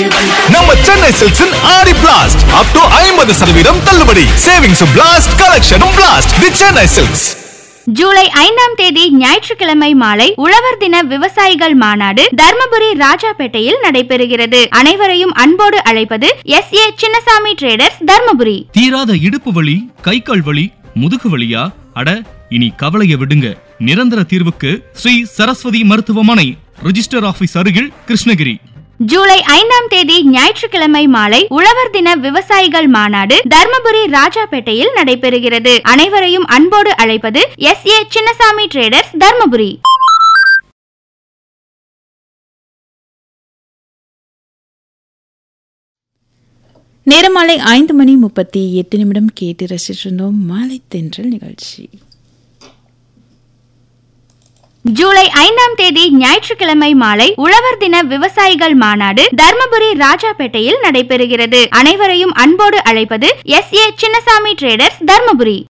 நம்ம சென்னை சில்க்ஸின் ஆடி blast up to ஐம்பது சதவீதம் தள்ளுபடி சேவிங்ஸும் பிளாஸ்ட் கலெக்ஷனும் பிளாஸ்ட் தி சென்னை சில்க்ஸ் ஜூலை ஐந்தாம் தேதி ஞாயிற்றுக்கிழமை மாலை உழவர் தின விவசாயிகள் மாநாடு தர்மபுரி ராஜாபேட்டையில் நடைபெறுகிறது அனைவரையும் அன்போடு அழைப்பது எஸ் ஏ சின்னசாமி ட்ரேடர்ஸ் தர்மபுரி தீராத இடுப்பு வலி கை கால் வலி முதுகு வலியா அட இனி கவலைய விடுங்க நிரந்தர தீர்வுக்கு ஸ்ரீ சரஸ்வதி மருத்துவமனை ரிஜிஸ்டர் ஆபீஸ் அருகில் கிருஷ்ணகிரி ஜூலை ஐந்தாம் தேதி ஞாயிற்றுக்கிழமை மாலை உழவர் தின விவசாயிகள் மாநாடு தர்மபுரி ராஜாபேட்டையில் நடைபெறுகிறது அனைவரையும் அன்போடு அழைப்பது எஸ் ஏ சின்னசாமி ட்ரேடர்ஸ் தர்மபுரி நேரம் மாலை ஐந்து மணி முப்பத்தி எட்டு நிமிடம் கேட்டு ரசிச்சிருந்தோம் மாலை தென்றல் நிகழ்ச்சி ஜூலை ஐந்தாம் தேதி ஞாயிற்றுக்கிழமை மாலை உழவர் தின விவசாயிகள் மாநாடு தர்மபுரி ராஜாபேட்டையில் நடைபெறுகிறது அனைவரையும் அன்போடு அழைப்பது எஸ் ஏ சின்னசாமி ட்ரேடர்ஸ் தர்மபுரி